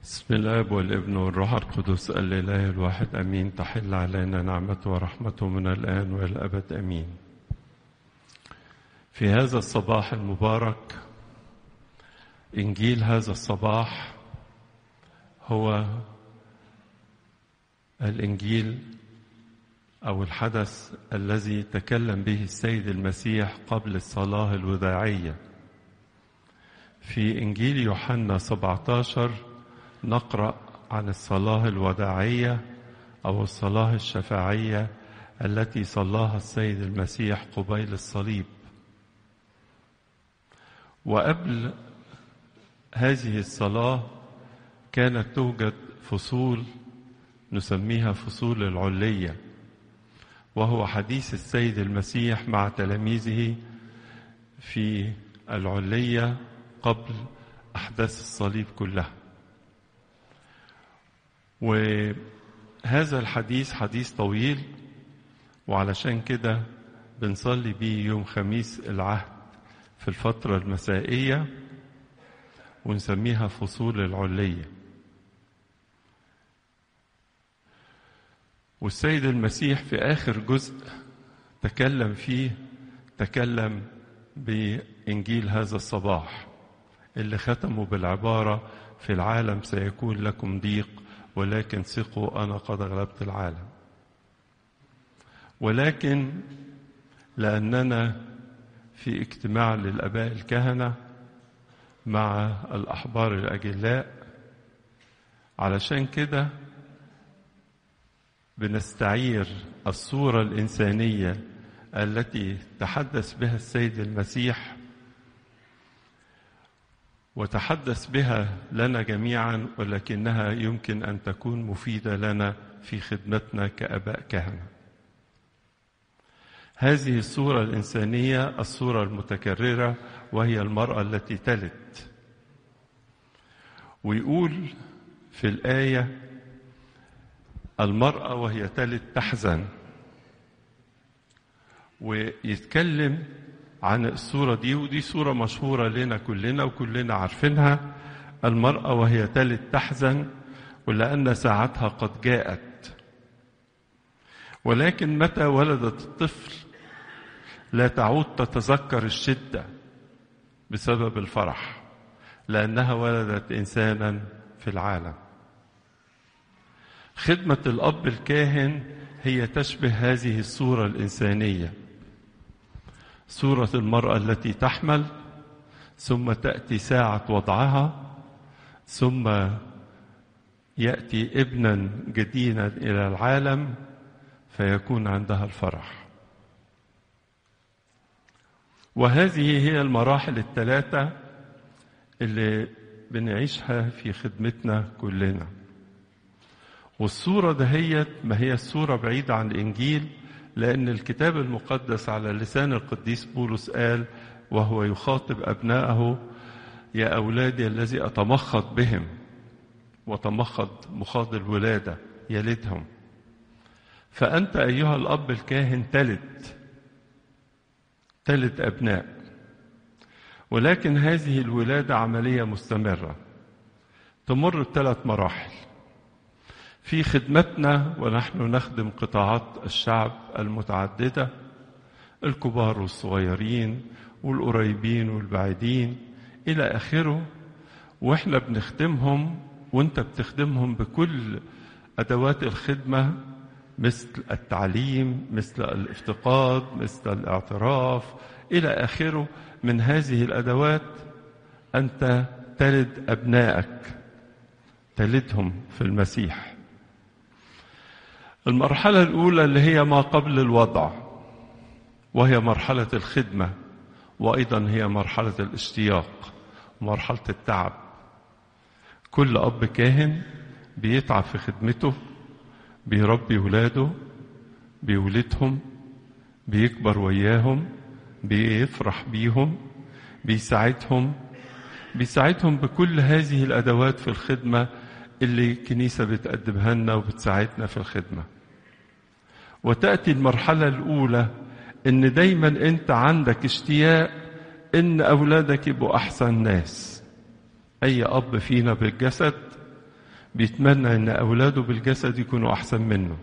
بسم الاب والابن والروح القدس الاله الواحد امين تحل علينا نعمته ورحمته من الان والى الابد امين في هذا الصباح المبارك انجيل هذا الصباح هو الانجيل او الحدث الذي تكلم به السيد المسيح قبل الصلاه الوداعيه في انجيل يوحنا 17 نقرا عن الصلاه الوداعيه او الصلاه الشفاعيه التي صلاها السيد المسيح قبيل الصليب وقبل هذه الصلاه كانت توجد فصول نسميها فصول العليه وهو حديث السيد المسيح مع تلاميذه في العليه قبل احداث الصليب كلها وهذا الحديث حديث طويل وعلشان كده بنصلي بيه يوم خميس العهد في الفترة المسائية ونسميها فصول العلية والسيد المسيح في آخر جزء تكلم فيه تكلم بإنجيل هذا الصباح اللي ختموا بالعبارة في العالم سيكون لكم ضيق ولكن ثقوا أنا قد غلبت العالم ولكن لأننا في اجتماع للآباء الكهنة مع الأحبار الأجلاء علشان كده بنستعير الصورة الإنسانية التي تحدث بها السيد المسيح وتحدث بها لنا جميعا ولكنها يمكن ان تكون مفيده لنا في خدمتنا كاباء كهنه هذه الصوره الانسانيه الصوره المتكرره وهي المراه التي تلد ويقول في الايه المراه وهي تلد تحزن ويتكلم عن الصورة دي ودي صورة مشهورة لنا كلنا وكلنا عارفينها المرأة وهي تلد تحزن ولأن ساعتها قد جاءت ولكن متى ولدت الطفل لا تعود تتذكر الشدة بسبب الفرح لأنها ولدت إنسانا في العالم خدمة الأب الكاهن هي تشبه هذه الصورة الإنسانية صورة المرأة التي تحمل ثم تأتي ساعة وضعها ثم يأتي ابنا جديدا إلى العالم فيكون عندها الفرح وهذه هي المراحل الثلاثة اللي بنعيشها في خدمتنا كلنا والصورة دهيت ما هي الصورة بعيدة عن الإنجيل لأن الكتاب المقدس على لسان القديس بولس قال وهو يخاطب أبنائه يا أولادي الذي أتمخض بهم وتمخض مخاض الولادة يلدهم فأنت أيها الأب الكاهن تلد تلد أبناء ولكن هذه الولادة عملية مستمرة تمر بثلاث مراحل في خدمتنا ونحن نخدم قطاعات الشعب المتعدده الكبار والصغيرين والقريبين والبعيدين الى اخره واحنا بنخدمهم وانت بتخدمهم بكل ادوات الخدمه مثل التعليم مثل الافتقاد مثل الاعتراف الى اخره من هذه الادوات انت تلد ابنائك تلدهم في المسيح المرحلة الأولى اللي هي ما قبل الوضع وهي مرحلة الخدمة وأيضا هي مرحلة الاشتياق مرحلة التعب كل أب كاهن بيتعب في خدمته بيربي ولاده بيولدهم بيكبر وياهم بيفرح بيهم بيساعدهم بيساعدهم بكل هذه الأدوات في الخدمة اللي الكنيسة بتقدمها لنا وبتساعدنا في الخدمة وتأتي المرحلة الأولى إن دايما أنت عندك اشتياق إن أولادك يبقوا أحسن ناس أي أب فينا بالجسد بيتمنى ان اولاده بالجسد يكونوا احسن منه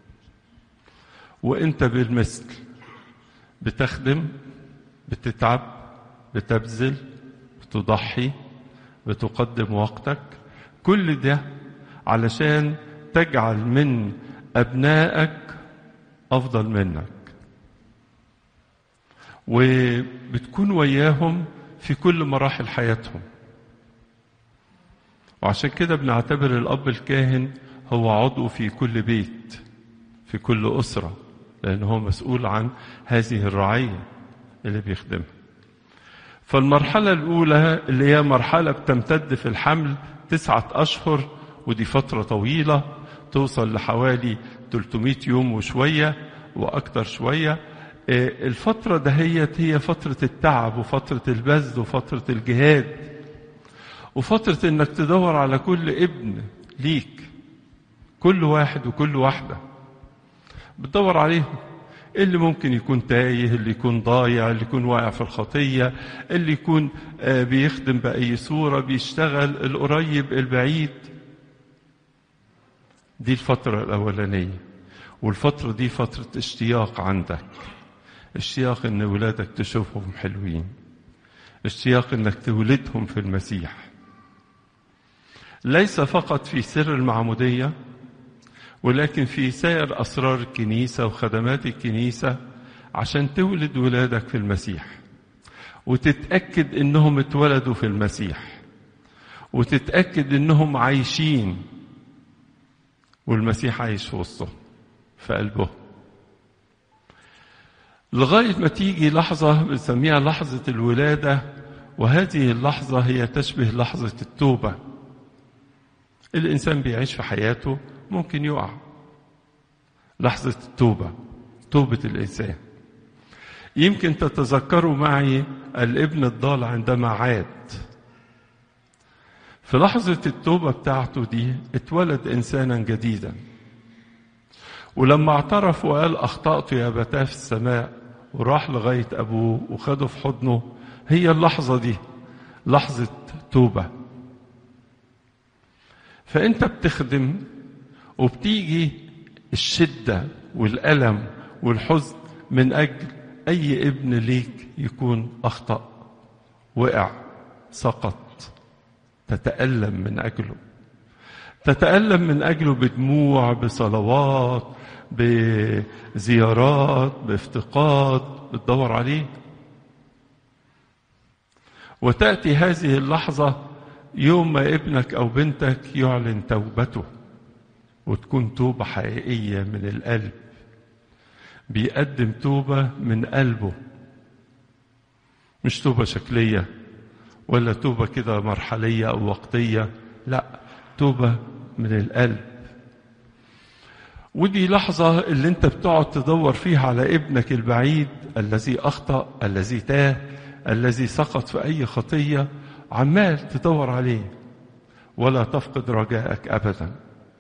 وانت بالمثل بتخدم بتتعب بتبذل بتضحي بتقدم وقتك كل ده علشان تجعل من ابنائك افضل منك وبتكون وياهم في كل مراحل حياتهم وعشان كده بنعتبر الاب الكاهن هو عضو في كل بيت في كل اسره لان هو مسؤول عن هذه الرعيه اللي بيخدمها فالمرحله الاولى اللي هي مرحله بتمتد في الحمل تسعه اشهر ودي فتره طويله توصل لحوالي 300 يوم وشويه واكتر شويه الفترة دهيت هي فترة التعب وفترة البذل وفترة الجهاد وفترة انك تدور على كل ابن ليك كل واحد وكل واحدة بتدور عليهم اللي ممكن يكون تايه اللي يكون ضايع اللي يكون واقع في الخطية اللي يكون بيخدم بأي صورة بيشتغل القريب البعيد دي الفترة الأولانية والفترة دي فترة اشتياق عندك اشتياق ان ولادك تشوفهم حلوين اشتياق انك تولدهم في المسيح ليس فقط في سر المعمودية ولكن في سائر أسرار الكنيسة وخدمات الكنيسة عشان تولد ولادك في المسيح وتتأكد إنهم اتولدوا في المسيح وتتأكد إنهم عايشين والمسيح عايش في وسطهم في قلبهم لغاية ما تيجي لحظة بنسميها لحظة الولادة وهذه اللحظة هي تشبه لحظة التوبة الإنسان بيعيش في حياته ممكن يقع لحظة التوبة توبة الإنسان يمكن تتذكروا معي الابن الضال عندما عاد في لحظة التوبة بتاعته دي اتولد إنسانا جديدا ولما اعترف وقال أخطأت يا أبتاه في السماء وراح لغاية أبوه وخده في حضنه هي اللحظة دي لحظة توبة فأنت بتخدم وبتيجي الشدة والألم والحزن من أجل أي ابن ليك يكون أخطأ وقع سقط تتألم من أجله تتألم من أجله بدموع بصلوات بزيارات بافتقاد بتدور عليه وتأتي هذه اللحظة يوم ما ابنك أو بنتك يعلن توبته وتكون توبة حقيقية من القلب بيقدم توبة من قلبه مش توبة شكلية ولا توبة كده مرحلية أو وقتية لا توبة من القلب ودي لحظة اللي انت بتقعد تدور فيها على ابنك البعيد الذي أخطأ الذي تاه الذي سقط في أي خطية عمال تدور عليه ولا تفقد رجائك أبدا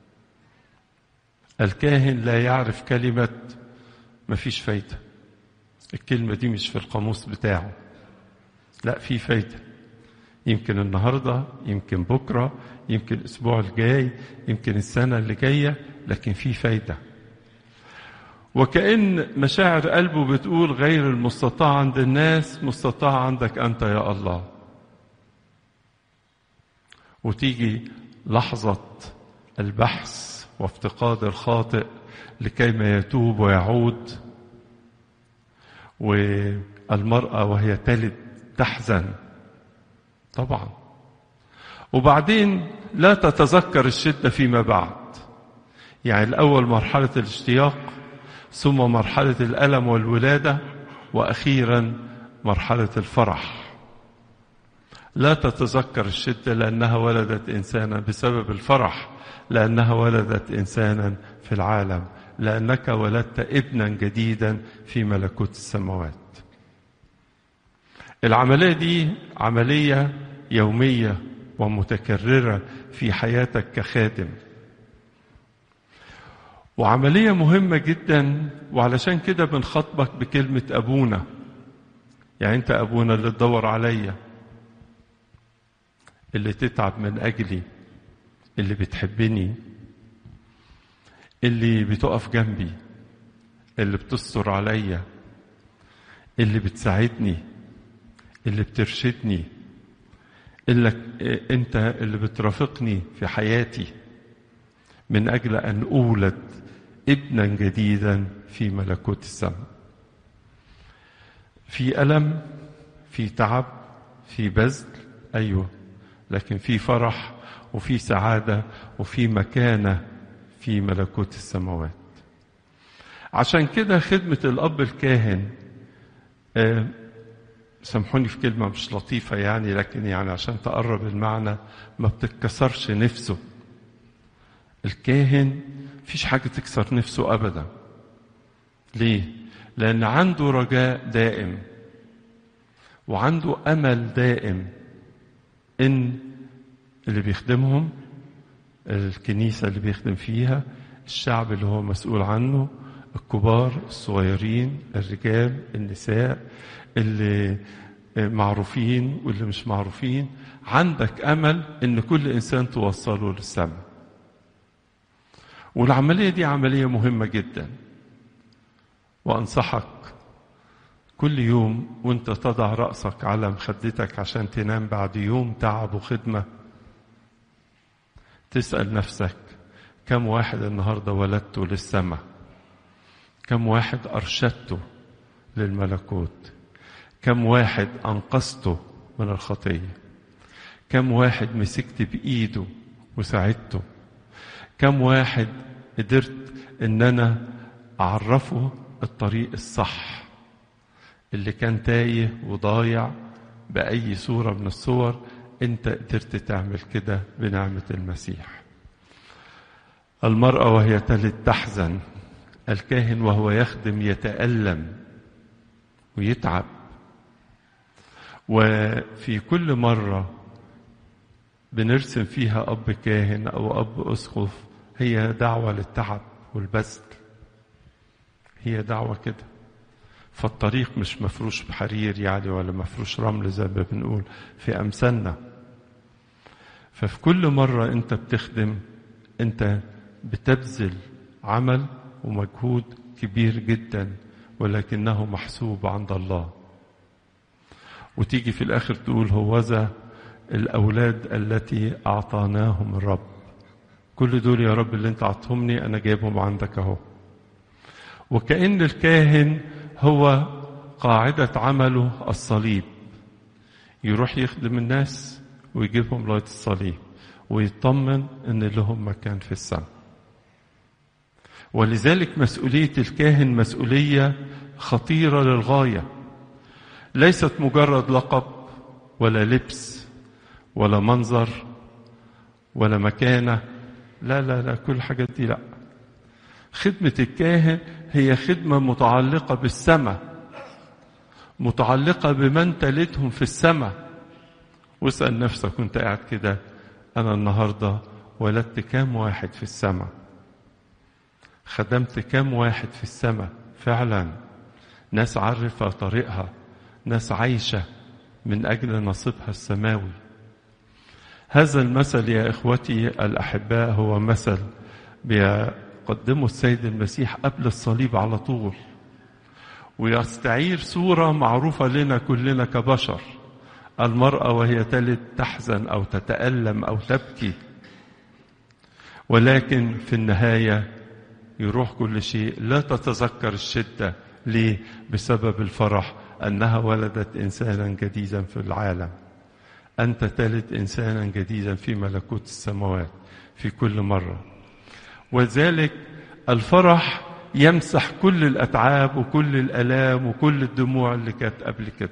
الكاهن لا يعرف كلمة مفيش فايدة الكلمة دي مش في القاموس بتاعه لا في فايدة يمكن النهاردة يمكن بكرة يمكن الأسبوع الجاي يمكن السنة اللي جاية لكن في فايدة وكأن مشاعر قلبه بتقول غير المستطاع عند الناس مستطاع عندك أنت يا الله وتيجي لحظة البحث وافتقاد الخاطئ لكي ما يتوب ويعود والمرأة وهي تلد تحزن طبعا وبعدين لا تتذكر الشدة فيما بعد يعني الأول مرحلة الاشتياق ثم مرحلة الألم والولادة وأخيرا مرحلة الفرح لا تتذكر الشدة لأنها ولدت إنسانا بسبب الفرح لأنها ولدت إنسانا في العالم لأنك ولدت ابنا جديدا في ملكوت السماوات العملية دي عملية يومية ومتكررة في حياتك كخادم وعملية مهمة جدا وعلشان كده بنخاطبك بكلمة أبونا يعني أنت أبونا اللي تدور عليا اللي تتعب من أجلي اللي بتحبني اللي بتقف جنبي اللي بتستر عليا اللي بتساعدني اللي بترشدني اللي انت اللي بترافقني في حياتي من اجل ان اولد ابنا جديدا في ملكوت السماء في الم في تعب في بذل ايوه لكن في فرح وفي سعاده وفي مكانه في ملكوت السماوات عشان كده خدمه الاب الكاهن آه سامحوني في كلمة مش لطيفة يعني لكن يعني عشان تقرب المعنى ما بتتكسرش نفسه الكاهن فيش حاجة تكسر نفسه أبدا ليه؟ لأن عنده رجاء دائم وعنده أمل دائم إن اللي بيخدمهم الكنيسة اللي بيخدم فيها الشعب اللي هو مسؤول عنه الكبار الصغيرين الرجال النساء اللي معروفين واللي مش معروفين عندك امل ان كل انسان توصله للسماء والعمليه دي عمليه مهمه جدا وانصحك كل يوم وانت تضع راسك على مخدتك عشان تنام بعد يوم تعب وخدمه تسال نفسك كم واحد النهارده ولدته للسماء كم واحد ارشدته للملكوت كم واحد أنقذته من الخطية كم واحد مسكت بإيده وساعدته كم واحد قدرت ان انا اعرفه الطريق الصح اللي كان تايه وضايع باي صوره من الصور انت قدرت تعمل كده بنعمه المسيح المراه وهي تلد تحزن الكاهن وهو يخدم يتالم ويتعب وفي كل مره بنرسم فيها اب كاهن او اب اسقف هي دعوه للتعب والبذل هي دعوه كده فالطريق مش مفروش بحرير يعني ولا مفروش رمل زي ما بنقول في امثالنا ففي كل مره انت بتخدم انت بتبذل عمل ومجهود كبير جدا ولكنه محسوب عند الله وتيجي في الاخر تقول هوذا الاولاد التي اعطاناهم الرب كل دول يا رب اللي انت عطهمني انا جايبهم عندك اهو وكأن الكاهن هو قاعدة عمله الصليب يروح يخدم الناس ويجيبهم لغاية الصليب ويطمن ان لهم مكان في السماء ولذلك مسؤولية الكاهن مسؤولية خطيرة للغاية ليست مجرد لقب ولا لبس ولا منظر ولا مكانه لا لا لا كل الحاجات دي لا خدمة الكاهن هي خدمة متعلقة بالسماء متعلقة بمن تلتهم في السماء واسأل نفسك وانت قاعد كده أنا النهاردة ولدت كام واحد في السماء خدمت كام واحد في السماء فعلا ناس عارفة طريقها ناس عايشة من أجل نصيبها السماوي هذا المثل يا إخوتي الأحباء هو مثل بيقدمه السيد المسيح قبل الصليب على طول ويستعير صورة معروفة لنا كلنا كبشر المرأة وهي تلد تحزن أو تتألم أو تبكي ولكن في النهاية يروح كل شيء لا تتذكر الشدة ليه؟ بسبب الفرح أنها ولدت إنسانا جديدا في العالم أنت تلد إنسانا جديدا في ملكوت السماوات في كل مرة وذلك الفرح يمسح كل الأتعاب وكل الألام وكل الدموع اللي كانت قبل كده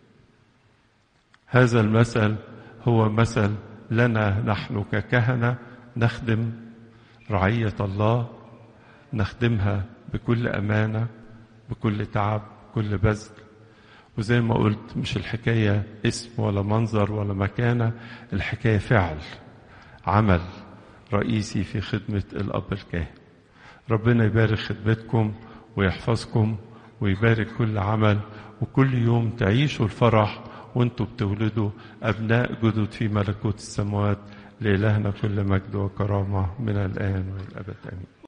هذا المثل هو مثل لنا نحن ككهنة نخدم رعية الله نخدمها بكل أمانة بكل تعب بكل بذل وزي ما قلت مش الحكاية اسم ولا منظر ولا مكانة الحكاية فعل عمل رئيسي في خدمة الأب الكاهن ربنا يبارك خدمتكم ويحفظكم ويبارك كل عمل وكل يوم تعيشوا الفرح وانتم بتولدوا أبناء جدد في ملكوت السماوات لإلهنا كل مجد وكرامة من الآن والأبد آمين